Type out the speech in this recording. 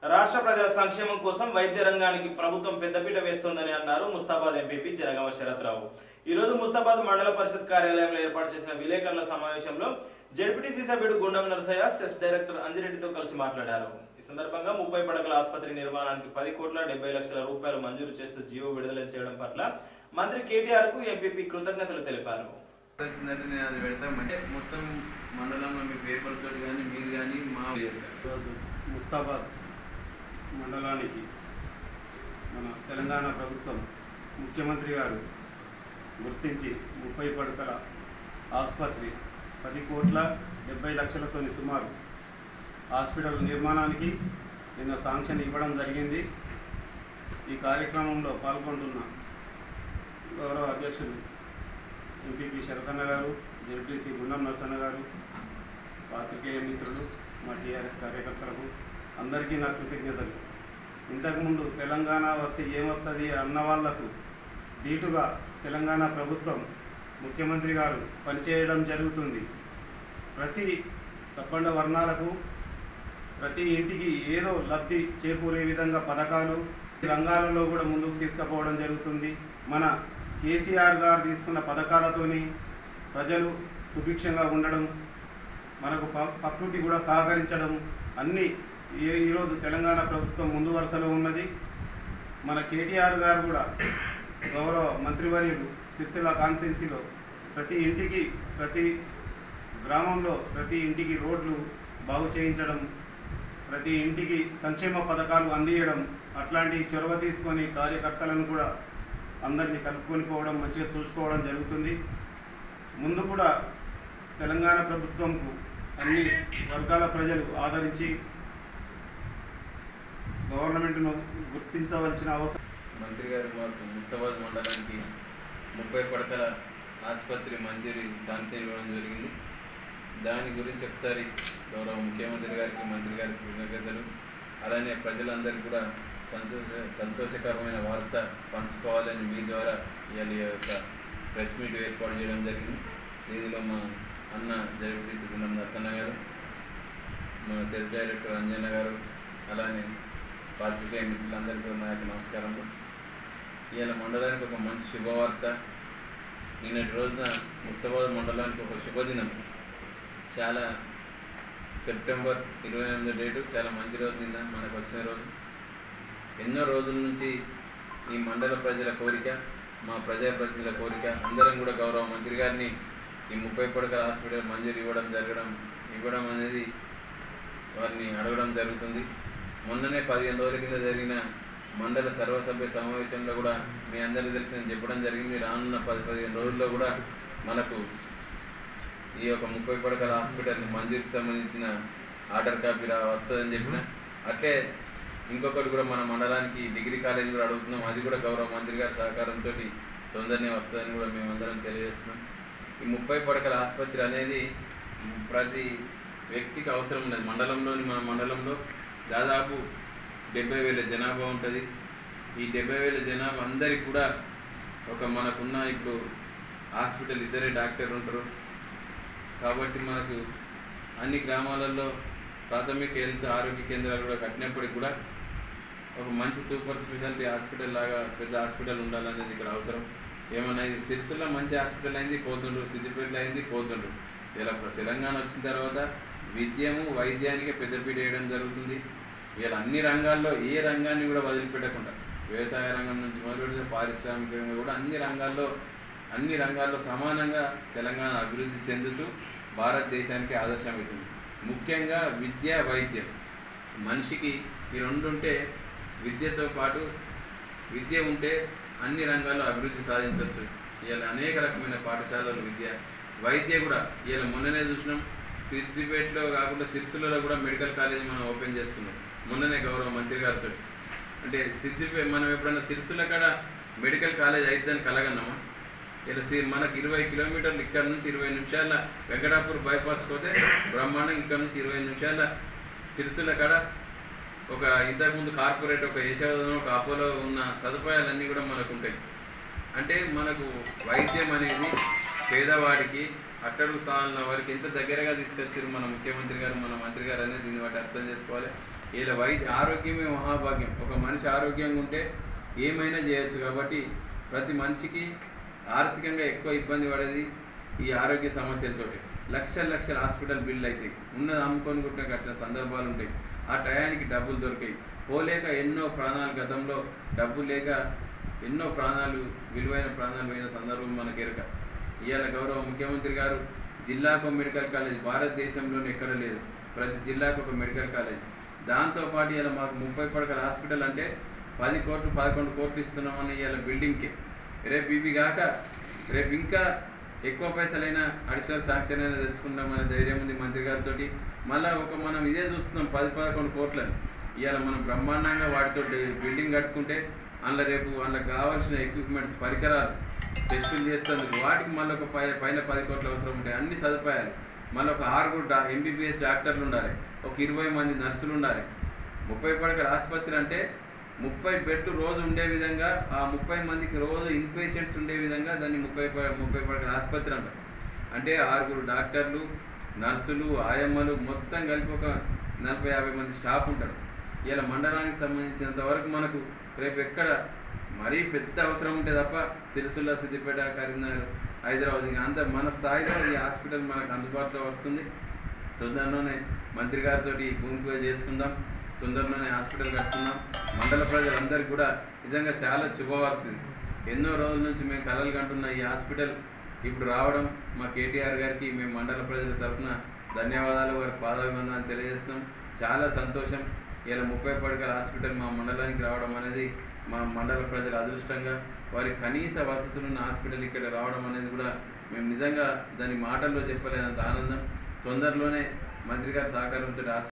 రాష్ట్ర ప్రజల సంక్షేమం కోసం వైద్య రంగానికి ప్రభుత్వం పెద్దపీట వేస్తోందని అన్నారు ముస్తాబాద్ ఎంపీపీ జనగామ శరత్రావు ఈ రోజు ముస్తాబాద్ మండల పరిషత్ కార్యాలయంలో ఏర్పాటు చేసిన విలేకరుల సమావేశంలో జడ్పీటీసీ సభ్యుడు గుండం నరసయ్య సెస్ డైరెక్టర్ అంజిరెడ్డితో కలిసి మాట్లాడారు ఈ సందర్భంగా ముప్పై పడకల ఆసుపత్రి నిర్మాణానికి పది కోట్ల డెబ్బై లక్షల రూపాయలు మంజూరు చేస్తూ జీవో విడుదల చేయడం పట్ల మంత్రి కేటీఆర్ కు ఎంపీపీ కృతజ్ఞతలు తెలిపారు వచ్చిందంటే నేను అది పెడతాం అంటే మొత్తం మండలంలో మీ పేపర్ తోటి కానీ మీరు కానీ మా చేస్తారు ఈరోజు ముస్తాబాద్ మండలానికి మన తెలంగాణ ప్రభుత్వం ముఖ్యమంత్రి గారు గుర్తించి ముప్పై పడకల ఆసుపత్రి పది కోట్ల డెబ్బై లక్షలతో సుమారు హాస్పిటల్ నిర్మాణానికి నిన్న శాంక్షన్ ఇవ్వడం జరిగింది ఈ కార్యక్రమంలో పాల్గొంటున్న గౌరవ అధ్యక్షులు ఎంపీపీ శరతన్న గారు జెడ్పీసీ గుండం నరసన్న గారు పాత్రికేయ మిత్రులు మా టీఆర్ఎస్ కార్యకర్తలకు అందరికీ నా కృతజ్ఞతలు ఇంతకుముందు తెలంగాణ వస్తే ఏమొస్తుంది అన్న వాళ్లకు ధీటుగా తెలంగాణ ప్రభుత్వం ముఖ్యమంత్రి గారు పనిచేయడం జరుగుతుంది ప్రతి సబ్బండ వర్ణాలకు ప్రతి ఇంటికి ఏదో లబ్ధి చేకూరే విధంగా పథకాలు ఈ రంగాలలో కూడా ముందుకు తీసుకుపోవడం జరుగుతుంది మన కేసీఆర్ గారు తీసుకున్న పథకాలతోని ప్రజలు సుభిక్షంగా ఉండడం మనకు ప- ప్రకృతి కూడా సహకరించడం అన్నీ ఈ- ఈరోజు తెలంగాణ ప్రభుత్వం ముందు వరుసలో ఉన్నది మన కేటీఆర్ గారు కూడా గౌరవ మంత్రివర్యులు సిరిసిల్ల కాన్స్టిట్యున్సీలో ప్రతి ఇంటికి ప్రతి గ్రామంలో ప్రతి ఇంటికి రోడ్లు బాగు చేయించడం ప్రతి ఇంటికి సంక్షేమ పథకాలు అందియడం అట్లాంటి చొరవ తీసుకొని కార్యకర్తలను కూడా అందరినీ కలుపుకొని పోవడం మంచిగా చూసుకోవడం జరుగుతుంది ముందు కూడా తెలంగాణ ప్రభుత్వంకు అన్ని వర్గాల ప్రజలు ఆదరించి గవర్నమెంట్ను గుర్తించవలసిన అవసరం మంత్రి గారు మాకు ముస్తాబాద్ మండలానికి ముప్పై పడకల ఆసుపత్రి మంజూరి శాంక్షన్ ఇవ్వడం జరిగింది దాని గురించి ఒకసారి గౌరవ ముఖ్యమంత్రి గారికి మంత్రి గారికి కృతజ్ఞతలు అలానే ప్రజలందరికీ కూడా సంతోష సంతోషకరమైన వార్త పంచుకోవాలని మీ ద్వారా ఇవాళ ఈ యొక్క ప్రెస్ మీట్ ఏర్పాటు చేయడం జరిగింది దీనిలో మా అన్న జడ్పీటీసీ గుండం నరసన్న గారు మా సెస్ డైరెక్టర్ అంజన్న గారు అలానే పాత్రికేయ మిత్రులందరికీ కూడా నా యొక్క నమస్కారములు ఇవాళ మండలానికి ఒక మంచి శుభవార్త నిన్నటి రోజున ముస్తాబాద్ మండలానికి ఒక శుభదినం చాలా సెప్టెంబర్ ఇరవై ఎనిమిది డేటు చాలా మంచి రోజు నిన్న మనకు వచ్చిన రోజు ఎన్నో రోజుల నుంచి ఈ మండల ప్రజల కోరిక మా ప్రజాప్రతినిధుల కోరిక అందరం కూడా గౌరవ మంత్రి గారిని ఈ ముప్పై పడకల హాస్పిటల్ మంజూరు ఇవ్వడం జరగడం ఇవ్వడం అనేది వారిని అడగడం జరుగుతుంది మొన్ననే పదిహేను రోజుల కింద జరిగిన మండల సర్వసభ్య సమావేశంలో కూడా మీ అందరికీ తెలిసి నేను చెప్పడం జరిగింది రానున్న పది పదిహేను రోజుల్లో కూడా మనకు ఈ యొక్క ముప్పై పడకల హాస్పిటల్ మంజూరుకి సంబంధించిన ఆర్డర్ కాపీ రా వస్తుందని చెప్పిన అట్లే ఇంకొకటి కూడా మన మండలానికి డిగ్రీ కాలేజ్ కూడా అడుగుతున్నాం అది కూడా గౌరవ మంత్రి గారి సహకారంతో తొందరనే వస్తుందని కూడా మేమందరం తెలియజేస్తున్నాం ఈ ముప్పై పడకల ఆసుపత్రి అనేది ప్రతి వ్యక్తికి అవసరం ఉన్నది మండలంలోని మన మండలంలో దాదాపు డెబ్బై వేల జనాభా ఉంటుంది ఈ డెబ్బై వేల జనాభా అందరికి కూడా ఒక మనకున్న ఇప్పుడు హాస్పిటల్ ఇద్దరే డాక్టర్ ఉంటారు కాబట్టి మనకు అన్ని గ్రామాలలో ప్రాథమిక హెల్త్ ఆరోగ్య కేంద్రాలు కూడా కట్టినప్పటికి కూడా ఒక మంచి సూపర్ స్పెషాలిటీ హాస్పిటల్ లాగా పెద్ద హాస్పిటల్ ఉండాలనేది ఇక్కడ అవసరం ఏమన్నా ఇది సిరిసిల్ల మంచి హాస్పిటల్ అయింది పోతుండ్రు సిద్దిపేటలో అయింది పోతుండ్రు ఇలా తెలంగాణ వచ్చిన తర్వాత విద్యము వైద్యానికి పెద్దపీట వేయడం జరుగుతుంది ఇలా అన్ని రంగాల్లో ఏ రంగాన్ని కూడా వదిలిపెట్టకుండా వ్యవసాయ రంగం నుంచి మొదలుపెడితే పారిశ్రామికంగా కూడా అన్ని రంగాల్లో అన్ని రంగాల్లో సమానంగా తెలంగాణ అభివృద్ధి చెందుతూ భారతదేశానికి ఆదర్శమవుతుంది ముఖ్యంగా విద్య వైద్యం మనిషికి ఈ రెండు ఉంటే విద్యతో పాటు విద్య ఉంటే అన్ని రంగాల్లో అభివృద్ధి సాధించవచ్చు ఇలా అనేక రకమైన పాఠశాలలు విద్య వైద్య కూడా ఇలా మొన్ననే చూసినాం సిద్దిపేటలో కాకుండా సిరిసిల్లలో కూడా మెడికల్ కాలేజ్ మనం ఓపెన్ చేసుకున్నాం మొన్ననే గౌరవ మంత్రి గారితో అంటే సిద్దిపేట మనం ఎప్పుడైనా సిరిసిల్ల కాడ మెడికల్ కాలేజ్ అయిద్దని కలగన్నామా ఇలా సి మనకి ఇరవై కిలోమీటర్లు ఇక్కడ నుంచి ఇరవై నిమిషాల వెంకటాపూర్ బైపాస్ పోతే బ్రహ్మాండం ఇక్కడ నుంచి ఇరవై నిమిషాల సిరిసిల్ల కాడ ఒక ఇంతకుముందు కార్పొరేట్ ఒక యశోదం ఒక అపోలో ఉన్న సదుపాయాలన్నీ కూడా మనకు ఉంటాయి అంటే మనకు వైద్యం అనేది పేదవాడికి అట్టడుగు స్థానాల వారికి ఎంత దగ్గరగా తీసుకొచ్చారు మన ముఖ్యమంత్రి గారు మన మంత్రి గారు అనేది దీన్ని బట్టి అర్థం చేసుకోవాలి ఇలా వైద్య ఆరోగ్యమే మహాభాగ్యం ఒక మనిషి ఆరోగ్యంగా ఉంటే ఏమైనా చేయొచ్చు కాబట్టి ప్రతి మనిషికి ఆర్థికంగా ఎక్కువ ఇబ్బంది పడేది ఈ ఆరోగ్య సమస్యలతోటి లక్షల లక్షల హాస్పిటల్ బిల్లు అవుతాయి ఉన్నది అమ్ముకొని కుట్టిన అట్లా సందర్భాలు ఉంటాయి ఆ టయానికి డబ్బులు దొరికాయి పోలేక ఎన్నో ప్రాణాలు గతంలో డబ్బు లేక ఎన్నో ప్రాణాలు విలువైన ప్రాణాలు పోయిన సందర్భం మనకు ఎరక ఇవాళ గౌరవ ముఖ్యమంత్రి గారు జిల్లాకు మెడికల్ కాలేజ్ భారతదేశంలోనే ఎక్కడ లేదు ప్రతి జిల్లాకు ఒక మెడికల్ కాలేజ్ దాంతోపాటు ఇలా మాకు ముప్పై పడకల హాస్పిటల్ అంటే పది కోట్లు పదకొండు కోట్లు ఇస్తున్నామని ఇవాళ బిల్డింగ్కి రేపు ఇవి కాక రేపు ఇంకా ఎక్కువ పైసలైనా అడిషనల్ శాంక్షన్ అయినా తెచ్చుకుంటామనే ధైర్యం ఉంది మంత్రి గారితో మళ్ళీ ఒక మనం ఇదే చూస్తున్నాం పది పదకొండు కోట్లని ఇవాళ మనం బ్రహ్మాండంగా వాటితో బిల్డింగ్ కట్టుకుంటే అందులో రేపు అందులో కావాల్సిన ఎక్విప్మెంట్స్ పరికరాలు టెస్టులు చేస్తుంది వాటికి మళ్ళీ ఒక పై పైన పది కోట్ల అవసరం ఉంటాయి అన్ని సదుపాయాలు మళ్ళీ ఒక ఆరుగురు డా ఎంబీబీఎస్ డాక్టర్లు ఉండాలి ఒక ఇరవై మంది నర్సులు ఉండాలి ముప్పై పడకల ఆసుపత్రి అంటే ముప్పై బెడ్లు రోజు ఉండే విధంగా ఆ ముప్పై మందికి రోజు ఇన్పేషెంట్స్ ఉండే విధంగా దాన్ని ముప్పై ప- ముప్పై పడకల ఆసుపత్రి అంటారు అంటే ఆరుగురు డాక్టర్లు నర్సులు ఆయమ్మలు మొత్తం కలిపి ఒక నలభై యాభై మంది స్టాఫ్ ఉంటారు ఇలా మండలానికి సంబంధించినంత వరకు మనకు రేపు ఎక్కడ మరీ పెద్ద అవసరం ఉంటే తప్ప సిరిసిల్ల సిద్దిపేట కరీంనగర్ హైదరాబాద్ ఇంకా అంత మన స్థాయిలో ఈ హాస్పిటల్ మనకు అందుబాటులో వస్తుంది తొందరలోనే మంత్రి గారితో భూమి పూజ చేసుకుందాం తొందరలోనే హాస్పిటల్ కట్టుకుందాం మండల ప్రజలందరికీ కూడా నిజంగా చాలా శుభవార్త ఇది. ఎన్నో రోజుల నుంచి మేము కలలు కంటున్న ఈ హాస్పిటల్ ఇప్పుడు రావడం మా కేటీఆర్ గారికి మేము మండల ప్రజల తరఫున ధన్యవాదాలు వారి పాదాభివందనాలు తెలియజేస్తున్నాం చాలా సంతోషం ఇలా ముప్పై పడకల హాస్పిటల్ మా మండలానికి రావడం అనేది మా మండల ప్రజల అదృష్టంగా వారి కనీస వసతులు ఉన్న హాస్పిటల్ ఇక్కడ రావడం అనేది కూడా మేము నిజంగా దాని మాటల్లో చెప్పలేనంత ఆనందం తొందరలోనే మంత్రి గారి సహకారంతో హాస్పిటల్